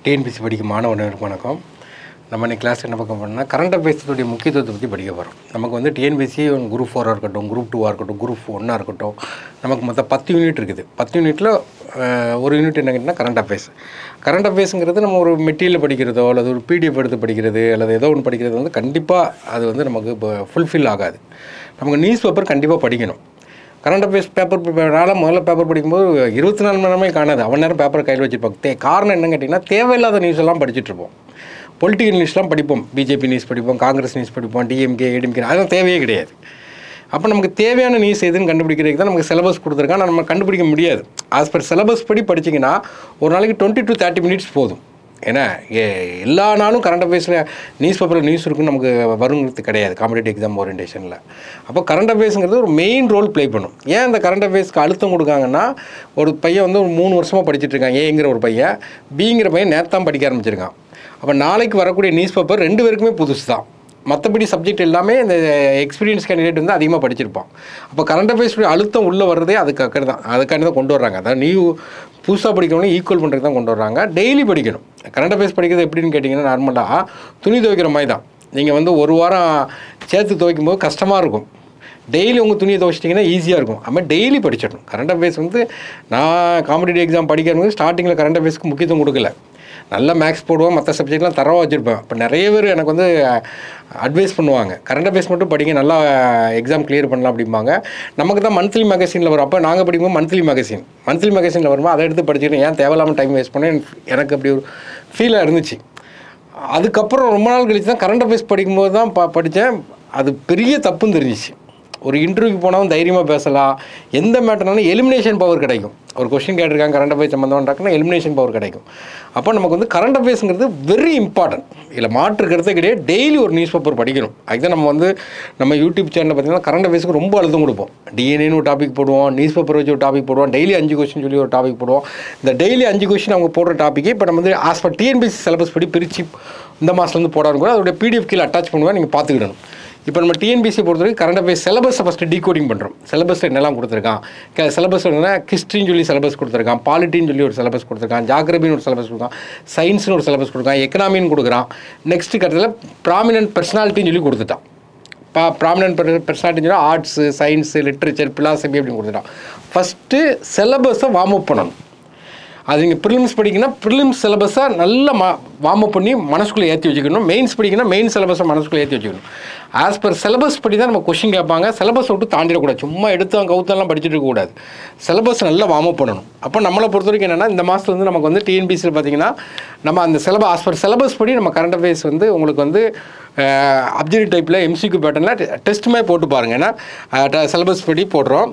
TNPSC படிக்கும் மாணவர்களுக்கு வணக்கம் நம்ம இன்னைக்கு கிளாஸ் என்ன பார்க்க போறோம்னா கரண்ட் அஃபேர்ஸுடைய முக்கியத்துவத்தை பற்றி படிக்க போகிறோம் நமக்கு வந்து டிஎன்பிசி குரூப் ஃபோராக இருக்கட்டும் குரூப் டூவாக இருக்கட்டும் குரூப் ஒன்னாக இருக்கட்டும் நமக்கு மொத்தம் பத்து யூனிட் இருக்குது பத்து யூனிட்டில் ஒரு யூனிட் என்ன கேட்டிங்கன்னா கரண்ட் அஃபேர்ஸ் கரண்ட் அஃபேர்ஸுங்கிறது நம்ம ஒரு மெட்டீரியல் படிக்கிறதோ அல்லது ஒரு பிடிஎஃப் எடுத்து படிக்கிறது அல்லது ஏதோ ஒன்று படிக்கிறது வந்து கண்டிப்பாக அது வந்து நமக்கு இப்போ ஃபுல்ஃபில் ஆகாது நமக்கு நியூஸ் பேப்பர் கண்டிப்பாக படிக்கணும் கரண்ட் அஃபேர்ஸ் பேப்பர் நாளாக முதல்ல பேப்பர் படிக்கும்போது இருபத்தி நாலு மணி நேரமே காணாது அவன் நேரம் பேப்பர் கையில் வச்சுருப்பாங்க தே காரணம் என்னன்னு கேட்டிங்கன்னா தேவையில்லாத நியூஸ் எல்லாம் படிச்சுட்டு இருப்போம் பொலிட்டிக்கல் நியூஸ்லாம் படிப்போம் பிஜேபி நியூஸ் படிப்போம் காங்கிரஸ் நியூஸ் படிப்போம் டிஎம்கே ஏடிஎம்கே அதெல்லாம் தேவையே கிடையாது அப்போ நமக்கு தேவையான நியூஸ் எதுன்னு கண்டுபிடிக்கிறதுக்கு தான் நமக்கு சிலபஸ் கொடுத்துருக்கான் ஆனால் நம்ம கண்டுபிடிக்க முடியாது ஆஸ் பர் சிலபஸ் படி படிச்சிங்கன்னா ஒரு நாளைக்கு டுவெண்ட்டி டு தேர்ட்டி மினிட்ஸ் போதும் ஏன்னா எ- எல்லா நாளும் கரண்ட் அஃபேர்ஸில் நியூஸ் பேப்பரில் நியூஸ் இருக்குன்னு நமக்கு வருங்கிறது கிடையாது காம்படிட்டிவ் எக்ஸாம் ஓரியன்டேஷனில் அப்போ கரண்ட் அஃபேர்ஸுங்கிறது ஒரு மெயின் ரோல் ப்ளே பண்ணும் ஏன் இந்த கரண்ட் அஃபேர்ஸ்க்கு அழுத்தம் கொடுக்காங்கன்னா ஒரு பையன் வந்து ஒரு மூணு வருஷமாக படிச்சுட்டு இருக்கான் ஏங்கிற ஒரு பையன் பிங்கிற பையன் நேத்தான் படிக்க ஆரம்பிச்சிருக்கான் அப்போ நாளைக்கு வரக்கூடிய நியூஸ் பேப்பர் ரெண்டு பேருக்குமே புதுசு தான் மற்றபடி சப்ஜெக்ட் எல்லாமே இந்த எக்ஸ்பீரியன்ஸ் கேண்டிடேட் வந்து அதிகமாக படிச்சிருப்பான் அப்போ கரண்ட் அஃபேர்ஸுடைய அழுத்தம் உள்ளே வர்றதே அதுக்காக தான் அதுக்காண்டி தான் கொண்டு வர்றாங்க அதான் நீ புதுசாக படிக்கிறவங்க ஈக்குவல் பண்ணுறது தான் கொண்டு வர்றாங்க டெய்லி படிக்கணும் கரண்ட் அஃபேர்ஸ் படிக்கிறது எப்படின்னு கேட்டிங்கன்னா நார்மலாக துணி துவைக்கிற மாதிரி தான் நீங்கள் வந்து ஒரு வாரம் சேர்த்து துவைக்கும் போது கஷ்டமாக இருக்கும் டெய்லி உங்கள் துணியை துவைச்சிட்டிங்கன்னா ஈஸியாக இருக்கும் அதுமாதிரி டெய்லி படிச்சிடணும் கரண்ட் அஃபேர்ஸ் வந்து நான் காம்படிட்டிவ் எக்ஸாம் படிக்கிறவங்க ஸ்டார்டிங்கில் கரண்ட் அஃபேர்ஸ்க்கு முக்கியத்துவம் கொடுக்கல நல்ல மேக்ஸ் போடுவோம் மற்ற சப்ஜெக்ட்லாம் தரவாக வச்சுருப்பேன் இப்போ நிறைய பேர் எனக்கு வந்து அட்வைஸ் பண்ணுவாங்க கரண்ட் அஃபேர்ஸ் மட்டும் படிங்க நல்லா எக்ஸாம் கிளியர் பண்ணலாம் அப்படிம்பாங்க நமக்கு தான் மந்த்லி மேகசினில் வரும் அப்போ நாங்கள் படிக்கும்போது மந்த்லி மேகசின் மந்த்லி மேகசினில் வரும்போது அதை எடுத்து படிச்சுட்டு ஏன் தேவையில்லாமல் டைம் வேஸ்ட் பண்ணேன் எனக்கு அப்படி ஒரு ஃபீலாக இருந்துச்சு அதுக்கப்புறம் ரொம்ப நாள் கழிச்சு தான் கரண்ட் அஃபேர்ஸ் படிக்கும்போது தான் ப படித்தேன் அது பெரிய தப்புன்னு தெரிஞ்சிச்சு ஒரு இன்டர்வியூக்கு போனாலும் தைரியமாக பேசலாம் எந்த மேட்டர்னாலும் எலிமினேஷன் பவர் கிடைக்கும் ஒரு கொஸ்டின் கேட்டிருக்காங்க கரண்ட் அஃபேர்ஸ் சம்மந்தம்னாக்கா எலிமினேஷன் பவர் கிடைக்கும் அப்போ நமக்கு வந்து கரண்ட் அஃபேர்ஸுங்கிறது வெரி இம்பார்ட்டன்ட் இதில் மாற்று கருத்தே கிடையாது டெய்லி ஒரு நியூஸ் பேப்பர் படிக்கணும் அதுதான் நம்ம வந்து நம்ம யூடியூப் சேனலில் பார்த்தீங்கன்னா கரண்ட் அஃபேர்ஸுக்கு ரொம்ப அழுத்தம் கொடுப்போம் டிஎன்ஏன்னு ஒரு டாபிக் போடுவோம் நியூஸ் பேப்பர் வச்சு ஒரு டாபிக் போடுவோம் டெய்லி அஞ்சு கொஸ்டின் சொல்லி ஒரு டாபிக் போடுவோம் இந்த டெய்லி அஞ்சு கொஸ்டின் அவங்க போடுற டாப்பிக்கே இப்போ நம்ம வந்து ஆஸ் பர் டிஎன்பிசி சிலபஸ் படி பிரித்து இந்த மாதத்துலேருந்து போடாது கூட அதோட பிடிஎஃப் கீழே அட்டாச் பண்ணுவேன் நீங்கள் பார்த்துக்கிடணும் இப்போ நம்ம டிஎன்பிசி பொறுத்தவரைக்கும் கரண்ட் அஃபேர்ஸ் சிலபஸை ஃபஸ்ட்டு டீகோடிங் பண்ணுறோம் சிலபஸ் என்னெல்லாம் கொடுத்துருக்கான் சிலபஸ் என்ன ஹிஸ்ட்ரின்னு சொல்லி சிலபஸ் கொடுத்துருக்கான் பாலிட்டின்னு சொல்லி ஒரு சிலபஸ் கொடுத்துருக்கான் ஜாகிரபின்னு ஒரு சிலபஸ் கொடுக்கான் சயின்ஸ்னு ஒரு சிலபஸ் கொடுக்கான் எக்கனாமின்னு கொடுக்குறான் நெக்ஸ்ட் கட்டத்தில் ப்ராமினன்ட் பர்சனாலிட்டின்னு சொல்லி கொடுத்துட்டான் பா ப்ராமினன்ட் பர்சனாலிட்டின்னு சொல்லி ஆர்ட்ஸு சயின்ஸு லிட்ரேச்சர் பிலாசபி அப்படின்னு கொடுத்துட்டான் ஃபஸ்ட்டு சிலபஸை வார்ம் அப் பண்ணணும் அது நீங்கள் ப்ரிலிம்ஸ் படிக்கணும்னா ப்ரிலிம்ஸ் சிலபஸை நல்லா மா வார்ம் அப் பண்ணி மனசுக்குள்ளே ஏற்றி வச்சுக்கணும் மெயின்ஸ் படிக்கணும் மெயின் சிலபஸை மனசுக்குள்ளே ஏற்றி வச்சுக்கணும் ஆஸ் பர் சிலபஸ் படி தான் நம்ம கொஷின் கேட்பாங்க சிலபஸ் விட்டு தாண்டிடக்கூடாது சும்மா எடுத்து கவுத்தெல்லாம் படிச்சுட்டு இருக்கக்கூடாது சிலபஸ் நல்லா வார்ம் அப் பண்ணணும் அப்போ நம்மளை பொறுத்த வரைக்கும் என்னென்னா இந்த மாதத்துல வந்து நமக்கு வந்து டிஎன்பிசியில் பார்த்தீங்கன்னா நம்ம அந்த சிலபஸ் ஆஸ் பர் சிலபஸ் படி நம்ம கரண்ட் அஃபேர்ஸ் வந்து உங்களுக்கு வந்து அப்ஜெக்ட் டைப்பில் எம்சிக்யூ பேட்டர்னில் டெஸ்ட்டுமே போட்டு பாருங்கள் ஏன்னா சிலபஸ் படி போடுறோம்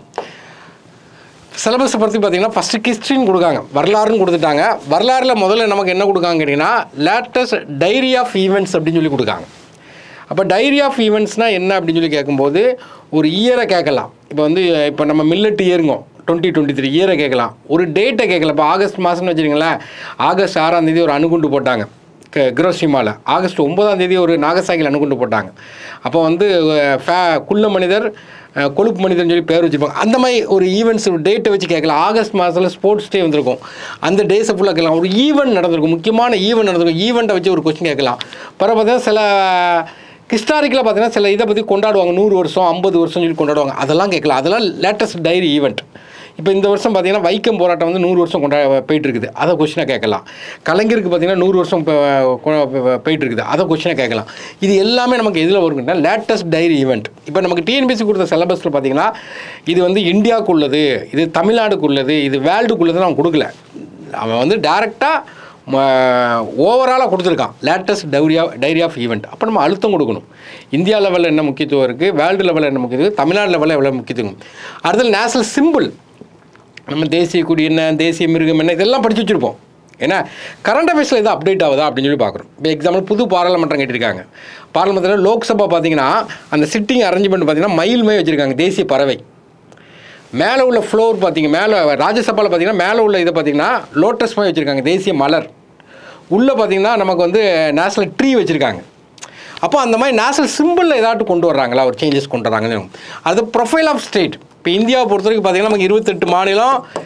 சிலபஸை பற்றி பார்த்தீங்கன்னா ஃபஸ்ட்டு ஹிஸ்ட்ரின்னு கொடுக்காங்க வரலாறுன்னு கொடுத்துட்டாங்க வரலாறில் முதல்ல நமக்கு என்ன கொடுக்காங்க கேட்டிங்கன்னா லேட்டஸ்ட் டைரி ஆஃப் ஈவெண்ட்ஸ் அப்படின்னு சொல்லி கொடுக்காங்க அப்போ டைரி ஆஃப் ஈவெண்ட்ஸ்னால் என்ன அப்படின்னு சொல்லி கேட்கும்போது ஒரு இயரை கேட்கலாம் இப்போ வந்து இப்போ நம்ம மில்லட் இயருங்கோ டுவெண்ட்டி டுவெண்ட்டி த்ரீ இயரை கேட்கலாம் ஒரு டேட்டை கேட்கலாம் இப்போ ஆகஸ்ட் மாதம்னு வச்சுருங்களேன் ஆகஸ்ட் ஆறாம் தேதி ஒரு அணுகுண்டு போட்டாங்க க- கிரோசிமாவில் ஆகஸ்ட் ஒன்பதாம் தேதி ஒரு நாகசாகில் அணுகுண்டு போட்டாங்க அப்போ வந்து அஹ், ஃபே குள்ள மனிதர் அஹ், கொழுப்பு மனிதர்னு சொல்லி பேர் வச்சுருப்பாங்க அந்த மாதிரி ஒரு ஈவெண்ட்ஸ் ஒரு டேட்டை வச்சு கேட்கலாம் ஆகஸ்ட் மாதத்தில் ஸ்போர்ட்ஸ் டே வந்திருக்கும் அந்த டேஸை ஃபுல்லாக கேட்கலாம் ஒரு ஈவெண்ட் நடந்திருக்கும் முக்கியமான ஈவெண்ட் நடந்திருக்கும் ஈவெண்ட்டை வச்சு ஒரு கொஸ்டின் கேட்கலாம் பிறகு பார்த்தீங்கன்னா சில ஹிஸ்டாரிக்கலாக பார்த்தீங்கன்னா சில இதை பற்றி கொண்டாடுவாங்க நூறு வருஷம் ஐம்பது வருஷம் சொல்லி கொண்டாடுவாங்க அதெல்லாம் கேட்கலாம் அதெல்லாம் லேட்டஸ்ட் டைரி ஈவெண்ட் இப்போ இந்த வருஷம் பார்த்தீங்கன்னா வைக்கம் போராட்டம் வந்து நூறு வருஷம் கொண்டா போயிட்டு இருக்குது அதை கொஸ்டினாக கேட்கலாம் கலைஞருக்கு பார்த்தீங்கன்னா நூறு வருஷம் இப்போ கொ- கொ- போயிட்டு இருக்குது அதை கொஸ்டினாக கேட்கலாம் இது எல்லாமே நமக்கு எதில் வருங்கன்னா லேட்டஸ்ட் டைரி ஈவெண்ட் இப்போ நமக்கு டிஎன்பிசி கொடுத்த சிலபஸில் பார்த்தீங்கன்னா இது வந்து இந்தியாவுக்குள்ளது இது தமிழ்நாடுக்குள்ளது இது வேர்ல்டுக்குள்ளது நான் கொடுக்கல அவன் வந்து டேரெக்டாக ஓவராலாக கொடுத்துருக்கான் latest diary of diary of event அப்போ நம்ம அழுத்தம் கொடுக்கணும் இந்தியா லெவலில் என்ன முக்கியத்துவம் இருக்குது வேர்ல்டு லெவலில் என்ன முக்கியத்துவம் தமிழ்நாடு லெவலில் எவ்வளோ முக்கியத்துவம் அடுத்தது நேஷனல் சிம்பிள் நம்ம தேசிய கொடி என்ன தேசிய மிருகம் என்ன இதெல்லாம் படிச்சு வச்சுருப்போம் ஏன்னா கரண்ட் அஃபேர்ஸில் எதாவது அப்டேட் ஆகுதா அப்படின்னு சொல்லி பார்க்குறோம் இப்போ எக்ஸாம்பிள் புது பாராளுமன்றம் கேட்டிருக்காங்க பாராளுமன்றத்தில் லோக்சபா பார்த்தீங்கன்னா அந்த சிட்டிங் அரேஞ்ச்மெண்ட் பார்த்தீங்கன்னா மயில் மை வச்சுருக்காங்க தேசிய பறவை மேலே உள்ள ஃப்ளோர் பார்த்தீங்க மேலே ராஜ்யசபாவில் பார்த்தீங்கன்னா மேலே உள்ள இதை பார்த்தீங்கன்னா லோட்டஸ் மாதிரி வச்சுருக்காங்க தேசிய மலர் உள்ளே பார்த்தீங்கன்னா நமக்கு வந்து நேஷ்னல் ட்ரீ வச்சுருக்காங்க அப்போ அந்த மாதிரி நேஷனல் சிம்பிளில் ஏதாட்டும் கொண்டு வர்றாங்களா ஒரு சேஞ்சஸ் கொண்டு வராங்கன்னு அது ப்ரொஃபைல் ஆஃப் ஸ்டேட் இப்போ இந்தியாவை பொறுத்த வரைக்கும் பார்த்தீங்கன்னா நமக்கு இருபத்தெட்டு மாநிலம்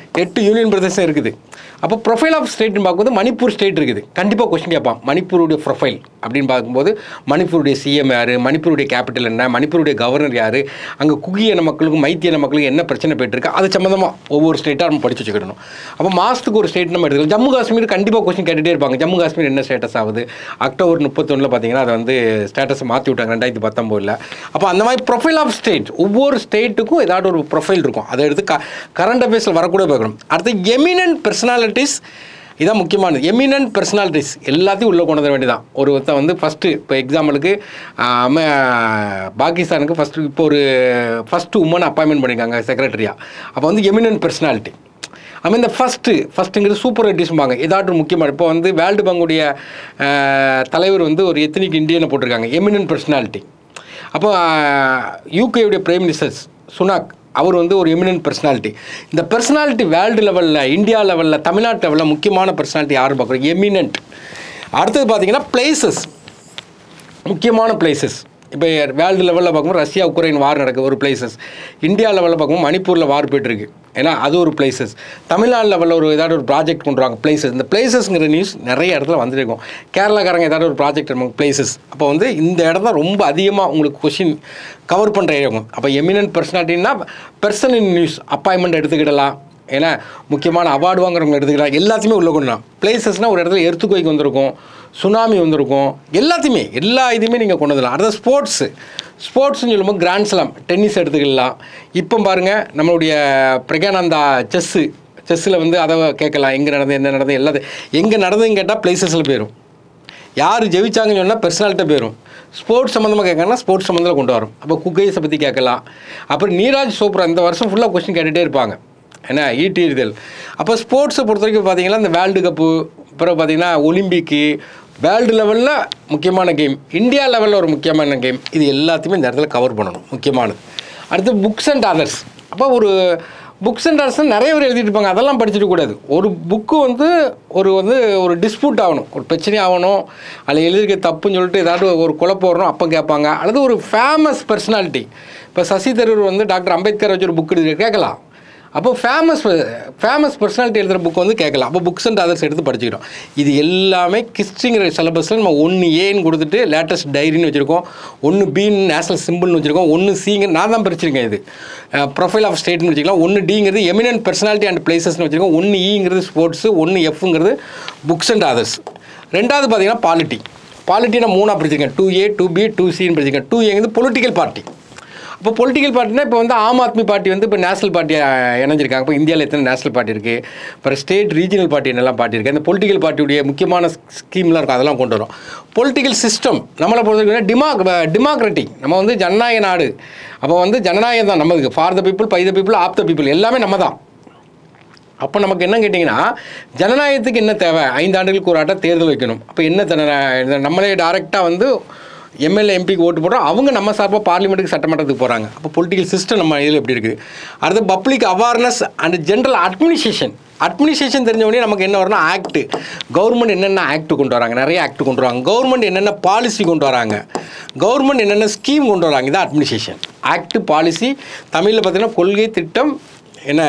எட்டு யூனியன் பிரதேசம் இருக்குது அப்போ ப்ரொஃபைல் ஆஃப் ஸ்டேட்னு பார்க்கும்போது மணிப்பூர் ஸ்டேட் இருக்குது கண்டிப்பாக கொஸ்டின் கேட்பான் மணிப்பூருடைய ப்ரொஃபைல் அப்படின்னு பார்க்கும்போது மணிப்பூருடைய சிஎம் யார் மணிப்பூருடைய கேபிட்டல் என்ன மணிப்பூருடைய கவர்னர் யார் அங்கே குகி இன மக்களுக்கும் மைத்தி இன மக்களுக்கும் என்ன பிரச்சனை போயிட்டு இருக்கு அது சம்மந்தமாக ஒவ்வொரு ஸ்டேட்டாக நம்ம படிச்சு வச்சுக்கிடணும் அப்போ மாதத்துக்கு ஒரு ஸ்டேட் நம்ம எடுத்துக்கலாம் ஜம்மு காஷ்மீர் கண்டிப்பாக கொஸ்டின் கேட்டுகிட்டே இருப்பாங்க ஜம்மு காஷ்மீர் என்ன ஸ்டேட்டஸ் ஆகுது அக்டோபர் முப்பத்தொன்னில் பார்த்தீங்கன்னா அதை வந்து ஸ்டேட்டஸை மாற்றி விட்டாங்க ரெண்டாயிரத்தி பத்தொம்போதில் அப்போ அந்த மாதிரி ப்ரொஃபைல் ஆஃப் ஸ்டேட் ஒவ்வொரு ஸ்டேட்டுக்கும் ஏதாவது ஒரு ப்ரொஃபைல் இருக்கும் அதை எடுத்து க கரண்ட் அஃபேர்ஸில் வரக்கூட பார்க்கணும் அடுத்து எமினன்ட் பர்சனாலிட்டிஸ் இதான் முக்கியமானது எமினன்ட் பர்சனாலிட்டிஸ் எல்லாத்தையும் உள்ளே கொண்டு வர வேண்டியதான் ஒரு ஒருத்தன் வந்து ஃபஸ்ட்டு இப்போ எக்ஸாம்பிளுக்கு அம பாகிஸ்தானுக்கு ஃபஸ்ட்டு இப்போ ஒரு ஃபஸ்ட்டு உமன் அப்பாயின்மெண்ட் பண்ணியிருக்காங்க செக்ரட்டரியா அப்போ வந்து எமினன்ட் பர்சனாலிட்டி ஐ மீன் இந்த ஃபஸ்ட்டு ஃபஸ்ட்டுங்கிறது சூப்பர் ரெட்டிஸ்ம்பாங்க ஏதாட்டும் முக்கியமான இப்போ வந்து வேர்ல்டு பங்குடைய தலைவர் வந்து ஒரு எத்தனிக் இந்தியனை போட்டிருக்காங்க எமினன்ட் பர்சனாலிட்டி அப்போ யூகேயுடைய பிரைம் மினிஸ்டர் சுனாக் அவர் வந்து ஒரு எமினன்ட் பர்சனாலிட்டி இந்த பர்சனாலிட்டி வேர்ல்டு லெவலில் இந்தியா லெவலில் தமிழ்நாட்டு லெவலில் முக்கியமான பர்சனாலிட்டி யாரும் பார்க்குறோம் எமினன்ட் அடுத்தது பார்த்தீங்கன்னா பிளேசஸ் முக்கியமான பிளேசஸ் இப்போ வேர்ல்டு லெவலில் பார்க்கும்போது ரஷ்யா உக்ரைன் வார் நடக்குது ஒரு பிளேசஸ் இந்தியா லெவலில் பார்க்கும்போது மணிப்பூரில் வார் போயிட்டுருக்கு ஏன்னா அது ஒரு பிளேசஸ் தமிழ்நாடு லெவலில் ஒரு ஏதாவது ஒரு ப்ராஜெக்ட் கொண்டு வாங்க பிளேசஸ் இந்த பிளேசஸ்ங்கிற நியூஸ் நிறைய இடத்துல வந்துட்டு இருக்கும் கேரளாக்காரங்க ஏதாவது ஒரு ப்ராஜெக்ட் இருப்பாங்க பிளேசஸ் அப்போ வந்து இந்த இடம் தான் ரொம்ப அதிகமாக உங்களுக்கு கொஷின் கவர் பண்ணுற இருக்கும் அப்போ எமினன்ட் பர்சனாலிட்டின்னா பர்சன் இன் நியூஸ் அப்பாயின்மெண்ட் எடுத்துக்கிடலாம் ஏன்னா முக்கியமான அவார்டு வாங்குறவங்க எடுத்துக்கலாம் எல்லாத்தையுமே உள்ளே கொண்டு வரலாம் பிளேசஸ்னால் ஒரு இடத்துல எர்த்துக்கோய்க்கு வந்திருக்கும் சுனாமி வந்திருக்கும் எல்லாத்தையுமே எல்லா இதுவுமே நீங்கள் கொண்டு வந்துடலாம் அடுத்த ஸ்போர்ட்ஸு ஸ்போர்ட்ஸ்னு சொல்லும்போது கிராண்ட் ஸ்லாம் டென்னிஸ் எடுத்துக்கலாம் இப்போ பாருங்கள் நம்மளுடைய பிரகானந்தா செஸ்ஸு செஸ்ஸில் வந்து அதை கேட்கலாம் எங்கே நடந்தது என்ன நடந்தது எல்லாத்தையும் எங்கே நடந்ததுன்னு கேட்டால் பிளேசஸில் போயிடும் யார் ஜெயிச்சாங்கன்னு சொன்னால் பெர்சனாலிட்ட போயிடும் ஸ்போர்ட்ஸ் சம்மந்தமாக கேட்கறனா ஸ்போர்ட்ஸ் சம்மந்தத்தில் கொண்டு வரும் அப்போ குக்கைஸை பற்றி கேட்கலாம் அப்புறம் நீராஜ் சோப்ரா இந்த வருஷம் ஃபுல்லாக கொஸ்டின் கேட்டுகிட்டே இருப்பாங்க என்ன ஈட்டி எறிதல் அப்போ ஸ்போர்ட்ஸை பொறுத்த வரைக்கும் பார்த்தீங்கன்னா இந்த வேர்ல்டு கப்பு அப்புறம் பார்த்தீங்கன்னா ஒலிம்பிக்கு வேர்ல்டு லெவலில் முக்கியமான கேம் இந்தியா லெவலில் ஒரு முக்கியமான கேம் இது எல்லாத்தையுமே இந்த இடத்துல கவர் பண்ணணும் முக்கியமானது அடுத்து புக்ஸ் அண்ட் அதர்ஸ் அப்போ ஒரு புக்ஸ் அண்ட் அதர்ஸ் நிறைய பேர் எழுதிட்டு இருப்பாங்க அதெல்லாம் படிச்சுட்டு கூடாது ஒரு புக்கு வந்து ஒரு வந்து ஒரு டிஸ்பியூட் ஆகணும் ஒரு பிரச்சனை ஆகணும் அதில் எழுதிருக்க தப்புன்னு சொல்லிட்டு ஏதாவது ஒரு குழப்பம் வரணும் அப்போ கேட்பாங்க அல்லது ஒரு ஃபேமஸ் பர்சனாலிட்டி இப்போ சசி தரூர் வந்து டாக்டர் அம்பேத்கர் வச்சு ஒரு புக் எழுதி கேட்கலாம் அப்போ ஃபேமஸ் ஃபேமஸ் பர்சனாலிட்டி எழுதுகிற புக் வந்து கேட்கலாம் அப்போ புக்ஸ் அண்ட் அதர்ஸ் எடுத்து படிச்சுக்கிறோம் இது எல்லாமே கிஸ்ட்ரிங்கிற சிலபஸில் நம்ம ஒன்று ஏன்னு கொடுத்துட்டு லேட்டஸ்ட் டைரின்னு வச்சுருக்கோம் ஒன்று பின்னு நேஷனல் சிம்பிள்னு வச்சுருக்கோம் ஒன்று சிங்க நான் தான் பிரிச்சிருக்கேன் இது ப்ரொஃபைல் ஆஃப் ஸ்டேட்னு வச்சுக்கலாம் ஒன்று டிங்கிறது எமினன்ட் பர்சனாலிட்டி அண்ட் பிளேசஸ்னு வச்சுருக்கோம் ஒன்று ஈங்கிறது ஸ்போர்ட்ஸு ஒன்று எஃப்ங்கிறது புக்ஸ் அண்ட் அதர்ஸ் ரெண்டாவது பார்த்தீங்கன்னா பாலிட்டி பாலிட்டி நான் மூணாக பிரிச்சிருக்கேன் two A two B two சின்னு பிரிச்சிருக்கேன் டூ ஏங்கிறது பொலிட்டிக்கல் பார்ட்டி இப்போ பொலிட்டிக்கல் பார்ட்டினா இப்போ வந்து ஆம் ஆத்மி பார்ட்டி வந்து இப்போ நேஷனல் பார்ட்டியாக இணைஞ்சிருக்காங்க இப்போ இந்தியாவில் எத்தனை நேஷனல் பார்ட்டி இருக்குது அப்புறம் ஸ்டேட் ரீஜனல் பார்ட்டி என்னெல்லாம் பார்ட்டி இருக்குது அந்த பொலிட்டிக்கல் பார்ட்டியுடைய முக்கியமான ஸ்கீம்லாம் இருக்கும் அதெல்லாம் கொண்டு வரும் பொலிட்டிக்கல் சிஸ்டம் நம்மளை பொறுத்த வரைக்கும் டிமாக் டெமோக்ராட்டிக் நம்ம வந்து ஜனநாயக நாடு அப்போ வந்து ஜனநாயகம் தான் நமக்கு for the people by the people of the people எல்லாமே நம்ம தான் அப்போ நமக்கு என்ன கேட்டிங்கன்னா ஜனநாயகத்துக்கு என்ன தேவை ஐந்து ஆண்டுகளுக்கு ஒரு ஆட்டம் தேர்தல் வைக்கணும் அப்போ என்ன தன நம்மளே டைரெக்டாக வந்து எம்எல்ஏ எம்பிக்கு ஓட்டு போடுறோம் அவங்க நம்ம சார்பாக பார்லிமெண்ட்டுக்கு சட்டமன்றத்துக்கு போகிறாங்க அப்போ பொலிட்டிக்கல் சிஸ்டம் நம்ம இதில் எப்படி இருக்குது அடுத்து public awareness and general administration administration தெரிஞ்சவொடனே நமக்கு என்ன வரும்னா ஆக்ட் கவர்மெண்ட் என்னென்ன ஆக்ட் கொண்டு வராங்க நிறைய ஆக்ட் கொண்டு வராங்க கவர்மெண்ட் என்னென்ன பாலிசி கொண்டு வராங்க கவர்மெண்ட் என்னென்ன ஸ்கீம் கொண்டு வராங்க இதான் அட்மினிஸ்ட்ரேஷன் ஆக்ட் பாலிசி தமிழில் பார்த்தீங்கன்னா கொள்கை திட்டம் என்ன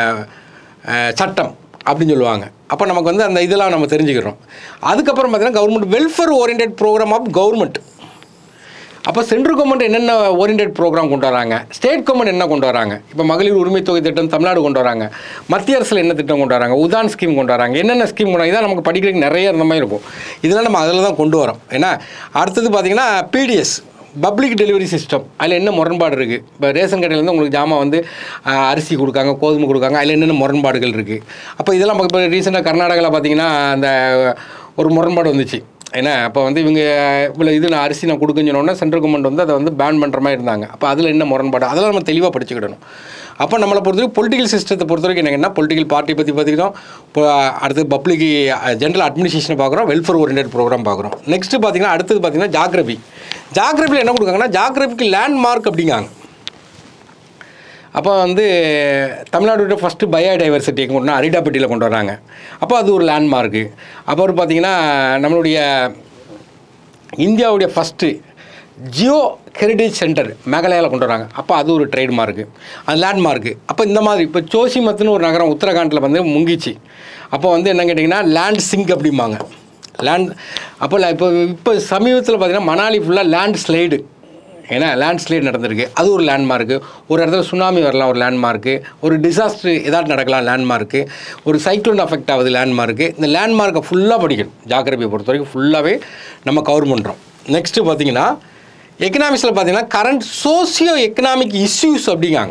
அஹ், சட்டம் அப்படின்னு சொல்லுவாங்க அப்போ நமக்கு வந்து அந்த இதெல்லாம் நம்ம தெரிஞ்சுக்கிறோம் அதுக்கப்புறம் பார்த்தீங்கன்னா government welfare orient programme of government அப்போ சென்ட்ரல் கவர்மெண்ட் என்னென்ன ஓரியன்ட் ப்ரோக்ராம் கொண்டு வராங்க ஸ்டேட் கவர்மெண்ட் என்ன கொண்டு வராங்க இப்போ மகளிர் உரிமை தொகை திட்டம் தமிழ்நாடு கொண்டு வராங்க மத்திய அரசில் என்ன திட்டம் கொண்டு வராங்க உதான் ஸ்கீம் கொண்டு வராங்க என்னென்ன ஸ்கீம் கொண்டு வராங்க இதான் நமக்கு படிக்கிறதுக்கு நிறைய இருந்த மாதிரி இருக்கும் இதெல்லாம் நம்ம அதில் தான் கொண்டு வரோம் ஏன்னா அடுத்தது பார்த்தீங்கன்னா பிடிஎஸ் பப்ளிக் டெலிவரி சிஸ்டம் அதில் என்ன முரண்பாடு இருக்குது இப்போ ரேஷன் கடையிலேருந்து உங்களுக்கு ஜாமான் வந்து ஆஹ், அரிசி கொடுக்காங்க கோதுமை கொடுக்காங்க அதில் என்னென்ன முரண்பாடுகள் இருக்குது அப்போ இதெல்லாம் இப்போ ரீசெண்டாக கர்நாடகாவில் பார்த்தீங்கன்னா அந்த ஒரு முரண்பாடு வந்துச்சு ஏன்னா அப்போ வந்து இவங்க இவ்வளோ இது நான் அரிசி நான் கொடுக்குன்னு சொன்னோன்னா சென்ட்ரல் கவர்மெண்ட் வந்து அதை வந்து பேன் பண்ணுற மாதிரி இருந்தாங்க அப்போ அதில் என்ன முரண்பாடு அதெல்லாம் நம்ம தெளிவாக படிச்சுக்கிடணும் அப்போ நம்மளை பொறுத்த வரைக்கும் பொலிட்டிக்கல் சிஸ்டத்தை பொறுத்த வரைக்கும் எனக்கு என்ன பொலிட்டிக்கல் பார்ட்டி பற்றி பார்த்துக்கிறோம் இப்போ அடுத்து பப்ளிக் ஜென்ரல் அட்மினிஸ்ட்ரேஷனை பார்க்குறோம் வெல்ஃபேர் ஓரியன்ட் ப்ரோக்ராம் பார்க்குறோம் நெக்ஸ்ட்டு பார்த்தீங்கன்னா அடுத்தது பார்த்தீங்கன்னா ஜாகிரபி ஜாகிரபியில் என்ன கொடுக்காங்கன்னா ஜாகிரபிக்கு லேண்ட்மார்க் அப்படிங்காங்க அப்போ வந்து தமிழ்நாடு ஃபஸ்ட்டு பயோடைவர்சிட்டி கொண்டு வந்து அரிடாப்பட்டியில் கொண்டு வராங்க அப்போ அது ஒரு லேண்ட்மார்க்கு அப்புறம் பார்த்தீங்கன்னா நம்மளுடைய இந்தியாவுடைய ஃபஸ்ட்டு ஜியோ ஹெரிடேஜ் சென்டர் மேகாலயாவில் கொண்டு வராங்க அப்போ அது ஒரு ட்ரேட்மார்க்கு அது லேண்ட்மார்க்கு அப்போ இந்த மாதிரி இப்போ ஜோசிமத்துன்னு ஒரு நகரம் உத்தரகாண்டில் வந்து முங்கிச்சு அப்போ வந்து என்ன கேட்டிங்கன்னா லேண்ட் சிங்க் அப்படிம்பாங்க லேண்ட் அப்போ இப்போ இப்போ சமீபத்தில் பார்த்தீங்கன்னா மணாலி ஃபுல்லாக லேண்ட் ஸ்லைடு ஏன்னா லேண்ட் ஸ்லைட் நடந்திருக்கு அது ஒரு லேண்ட்மார்க்கு ஒரு இடத்துல சுனாமி வரலாம் ஒரு லேண்ட்மார்க்கு ஒரு டிசாஸ்டர் ஏதாவது நடக்கலாம் லேண்ட்மார்க்கு ஒரு சைக்ளோன் அஃபெக்ட் ஆகுது லேண்ட்மார்க்கு இந்த லேண்ட்மார்க்கை ஃபுல்லாக படிக்கணும் ஜாக்கிரபியை பொறுத்த வரைக்கும் ஃபுல்லாகவே நம்ம கவர் பண்ணுறோம் நெக்ஸ்ட்டு பார்த்தீங்கன்னா எக்கனாமிக்ஸில் பார்த்தீங்கன்னா கரண்ட் சோசியோ எக்கனாமிக் இஷ்யூஸ் அப்படிங்காங்க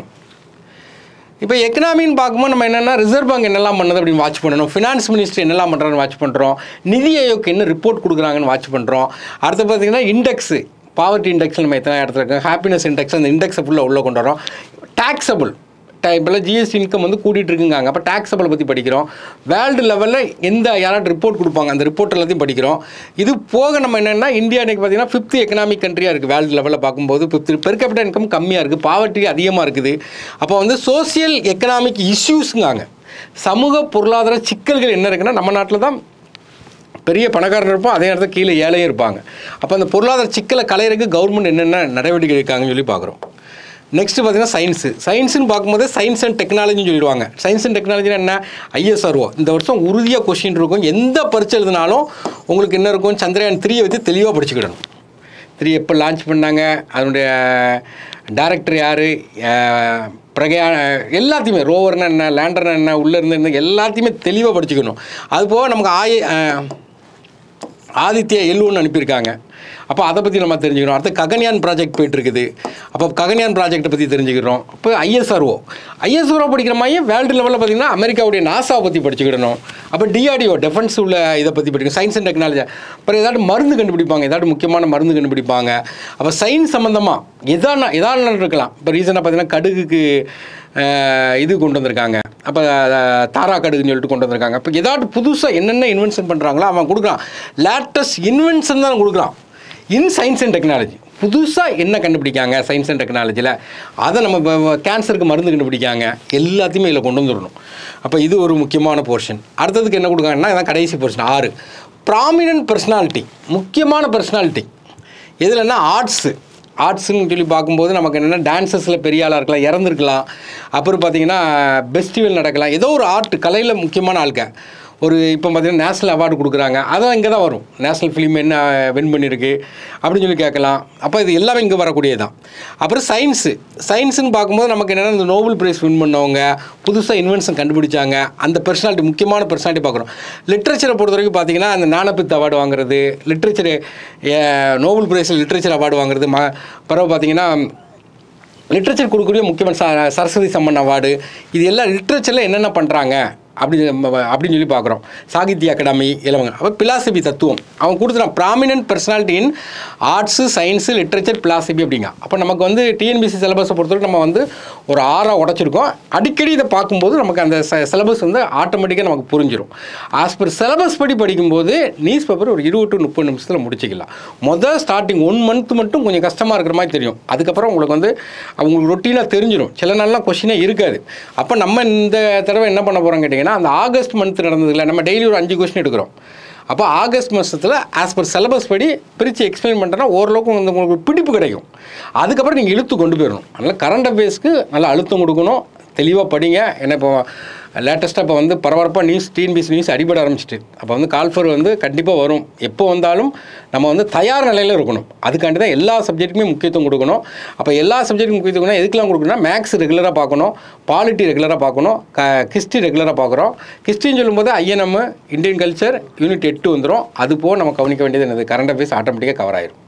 இப்போ எக்கனாமின்னு பார்க்கும்போது நம்ம என்னென்னா ரிசர்வ் பேங்க் என்னெல்லாம் பண்ணுது அப்படின்னு வாட்ச் பண்ணணும் ஃபினான்ஸ் மினிஸ்ட்ரி என்னெல்லாம் பண்ணுறான்னு வாட்ச் பண்ணுறோம் நிதி ஆயோக் என்ன ரிப்போர்ட் கொடுக்குறாங்கன்னு வாட்ச் பண்ணுறோம் அடுத்து பார்த்தீங்கன்னா இண்டெக்ஸு பாவர்ட்டி இண்டெக்ஸ் நம்ம எத்தனை இடத்துல இருக்கோம் ஹாப்பினஸ் இண்டெக்ஸ் அந்த இண்டெக்ஸை ஃபுல்லாக உள்ளே கொண்டு வரோம் டேக்ஸபிள் இப்போல்லாம் ஜிஎஸ்டி இன்கம் வந்து கூட்டிகிட்டு இருக்குங்காங்க அப்போ டேக்ஸபிளை பற்றி படிக்கிறோம் வேர்ல்டு லெவலில் எந்த யாராவது ரிப்போர்ட் கொடுப்பாங்க அந்த ரிப்போர்ட் எல்லாத்தையும் படிக்கிறோம் இது போக நம்ம என்னென்னா இந்தியா இன்றைக்கி பார்த்தீங்கன்னா ஃபிஃப்த் எக்கனாமிக் கண்ட்ரியாக இருக்குது வேர்ல்டு லெவலில் பார்க்கும்போது ஃபிஃப்த் பெர் கேபிட்டல் இன்கம் கம்மியாக இருக்குது பாவர்ட்டி அதிகமாக இருக்குது அப்போ வந்து சோசியல் எக்கனாமிக் இஷ்யூஸுங்காங்க சமூக பொருளாதார சிக்கல்கள் என்ன இருக்குன்னா நம்ம நாட்டில் தான் பெரிய பணக்காரர் இருப்போம் அதே நேரத்தில் கீழே ஏழையும் இருப்பாங்க அப்போ அந்த பொருளாதார சிக்கலை கலையிறதுக்கு கவர்மெண்ட் என்னென்ன நடவடிக்கை எடுக்காங்கன்னு சொல்லி பார்க்குறோம் நெக்ஸ்ட் பார்த்தீங்கன்னா சயின்ஸு சயின்ஸ்னு பார்க்கும்போது சயின்ஸ் அண்ட் டெக்னாலஜின்னு சொல்லிடுவாங்க சயின்ஸ் அண்ட் டெக்னாலஜினா என்ன ஐஎஸ்ஆர்ஓ இந்த வருஷம் உறுதியாக கொஸ்டின் இருக்கும் எந்த பரீட்சை எழுதினாலும் உங்களுக்கு என்ன இருக்கும் சந்திரயான் த்ரீயை வச்சு தெளிவாக படிச்சுக்கிடணும் த்ரீ எப்போ லான்ச் பண்ணாங்க அதனுடைய டேரக்டர் யார் பிரகையா எல்லாத்தையுமே ரோவர்னா என்ன லேண்டர்னா என்ன உள்ளே இருந்து என்ன எல்லாத்தையுமே தெளிவாக படிச்சுக்கணும் அது போக நமக்கு ஆய அஹ், ஆதித்யா எல்லுன்னு அனுப்பியிருக்காங்க அப்போ அதை பற்றி நம்ம தெரிஞ்சுக்கிறோம் அடுத்து ககன்யான் ப்ராஜெக்ட் போயிட்டு இருக்குது அப்போ ககன்யான் ப்ராஜெக்ட்டை பற்றி தெரிஞ்சுக்கிறோம் இப்போ ஐஎஸ்ஆர்ஓ ஐஎஸ்ஆர்ஓ படிக்கிற மாதிரி வேர்ல்டு லெவலில் பார்த்தீங்கன்னா அமெரிக்காவுடைய நாசாவை பற்றி படிச்சுக்கிடணும் அப்போ டிஆர்டிஓ டிஃபென்ஸ் உள்ள இதை பற்றி படிக்கணும் சயின்ஸ் அண்ட் டெக்னாலஜி அப்புறம் ஏதாட்டு மருந்து கண்டுபிடிப்பாங்க ஏதாட்டு முக்கியமான மருந்து கண்டுபிடிப்பாங்க அப்போ சயின்ஸ் சம்மந்தமாக எதான எதான இருக்கலாம் இப்போ ரீசனாக பார்த்தீங்கன்னா கடுகுக்கு அஹ், இது கொண்டு வந்திருக்காங்க அப்போ தாரா கடுகுன்னு சொல்லிட்டு கொண்டு வந்திருக்காங்க அப்போ ஏதாட்டு புதுசாக என்னென்ன இன்வென்ஷன் பண்ணுறாங்களோ அவன் கொடுக்குறான் லேட்டஸ்ட் இன்வென்ஷன் தான் கொடுக்குறான் இன் சயின்ஸ் அண்ட் டெக்னாலஜி புதுசாக என்ன கண்டுபிடிக்காங்க சயின்ஸ் அண்ட் டெக்னாலஜியில் அதை நம்ம கேன்சருக்கு மருந்து கண்டுபிடிக்காங்க எல்லாத்தையுமே இதில் கொண்டு வந்துடணும் அப்போ இது ஒரு முக்கியமான போர்ஷன் அடுத்ததுக்கு என்ன கொடுக்காங்கன்னா இதான் கடைசி போர்ஷன் ஆறு ப்ராமினன்ட் பர்சனாலிட்டி முக்கியமான பர்சனாலிட்டி எதுலன்னா ஆர்ட்ஸு ஆர்ட்ஸ்னு சொல்லி பார்க்கும்போது நமக்கு என்னென்னா டான்சஸில் பெரிய ஆளாக இருக்கலாம் இறந்துருக்கலாம் அப்புறம் பார்த்தீங்கன்னா ஃபெஸ்டிவல் நடக்கலாம் ஏதோ ஒரு ஆர்ட் கலையில் முக்கியமான ஆளுக்க ஒரு இப்போ பார்த்தீங்கன்னா நேஷ்னல் அவார்டு கொடுக்குறாங்க அதான் இங்கே தான் வரும் நேஷ்னல் ஃபிலிம் என்ன வின் பண்ணியிருக்கு அப்படின்னு சொல்லி கேட்கலாம் அப்போ இது எல்லாமே இங்கே வரக்கூடியது தான் அப்புறம் சயின்ஸு சயின்ஸுன்னு பார்க்கும்போது நமக்கு என்னென்னா இந்த நோபல் பிரைஸ் வின் பண்ணவங்க புதுசாக இன்வென்ஷன் கண்டுபிடிச்சாங்க அந்த பர்சனாலிட்டி முக்கியமான பர்சனாலிட்டி பார்க்குறோம் லிட்ரேச்சரை பொறுத்த வரைக்கும் பார்த்தீங்கன்னா அந்த ஞானபித் அவார்டு வாங்குறது லிட்ரேச்சர் நோபல் பிரைஸில் லிட்ரேச்சர் அவார்டு வாங்குறது ம பிறகு பார்த்தீங்கன்னா லிட்ரேச்சர் கொடுக்கக்கூடிய முக்கியமான ச சரஸ்வதி சம்மன் அவார்டு இது எல்லாம் லிட்ரேச்சரில் என்னென்ன பண்ணுறாங்க அப்படி நம்ம- அப்படின்னு சொல்லி பார்க்குறோம் சாகித்ய அகாடமி இலவங்க அப்போ பிலாசபி தத்துவம் அவன் கொடுத்துறான் prominent personality in arts science literature philosophy அப்படிங்க அப்போ நமக்கு வந்து டிஎன்பிசி சிலபஸை பொறுத்தவரைக்கும் நம்ம வந்து ஒரு ஆறாக உடச்சிருக்கோம் அடிக்கடி இதை பார்க்கும்போது நமக்கு அந்த சிலபஸ் வந்து ஆட்டோமேட்டிக்காக நமக்கு புரிஞ்சிடும் ஆஸ் பர் சிலபஸ் படி படிக்கும்போது நியூஸ் பேப்பர் ஒரு இருபது டு முப்பது நிமிஷத்தில் முடிச்சிக்கலாம் மொதல் ஸ்டார்டிங் ஒன் மந்த் மட்டும் கொஞ்சம் கஷ்டமாக இருக்கிற மாதிரி தெரியும் அதுக்கப்புறம் உங்களுக்கு வந்து உங்களுக்கு ரொட்டீனாக தெரிஞ்சிடும் சில நாள்லாம் கொஷினே இருக்காது அப்போ நம்ம இந்த தடவை என்ன பண்ண போகிறோம் கேட்டிங்கன்னா அந்த ஆகஸ்ட் மந்த் நடந்ததுல நம்ம டெய்லி ஒரு அஞ்சு கொஷின் எடுக்கிறோம் அப்போ ஆகஸ்ட் மாதத்தில் ஆஸ் பர் சிலபஸ் படி பிரித்து எக்ஸ்பிளைன் பண்ணுறேன்னா ஓரளவுக்கு வந்து உங்களுக்கு ஒரு பிடிப்பு கிடைக்கும் அதுக்கப்புறம் நீங்கள் இழுத்து கொண்டு போயிடணும் அதனால் கரண்ட் அஃபேர்ஸ்க்கு நல்லா அழுத்தம் கொடுக்கணும் தெளிவாக படிங்க ஏன்னா இப்போ லேட்டஸ்ட்டாக இப்போ வந்து பரபரப்பாக நியூஸ் டிஎன்பிசி நியூஸ் அடிபட ஆரம்பிச்சிட்டு அப்போ வந்து கால்ஃபர் வந்து கண்டிப்பாக வரும் எப்போ வந்தாலும் நம்ம வந்து தயார் நிலையில் இருக்கணும் அதுக்காண்டி தான் எல்லா சப்ஜெக்ட்டுக்குமே முக்கியத்துவம் கொடுக்கணும் அப்போ எல்லா சப்ஜெக்ட்டுக்கும் முக்கியத்துவம் எதுக்கெல்லாம் கொடுக்கணும்னா மேக்ஸ் ரெகுலராக பார்க்கணும் பாலிட்டி ரெகுலராக பார்க்கணும் க ஹிஸ்ட்ரி ரெகுலராக பார்க்குறோம் ஹிஸ்ட்ரின்னு சொல்லும்போது ஐஎன்எம் இந்தியன் கல்ச்சர் யூனிட் எட்டு வந்துடும் அது போக நம்ம கவனிக்க வேண்டியது என்னது கரண்ட் அஃபேர்ஸ் ஆட்டோமேட்டிக்காக கவர் ஆயிரும்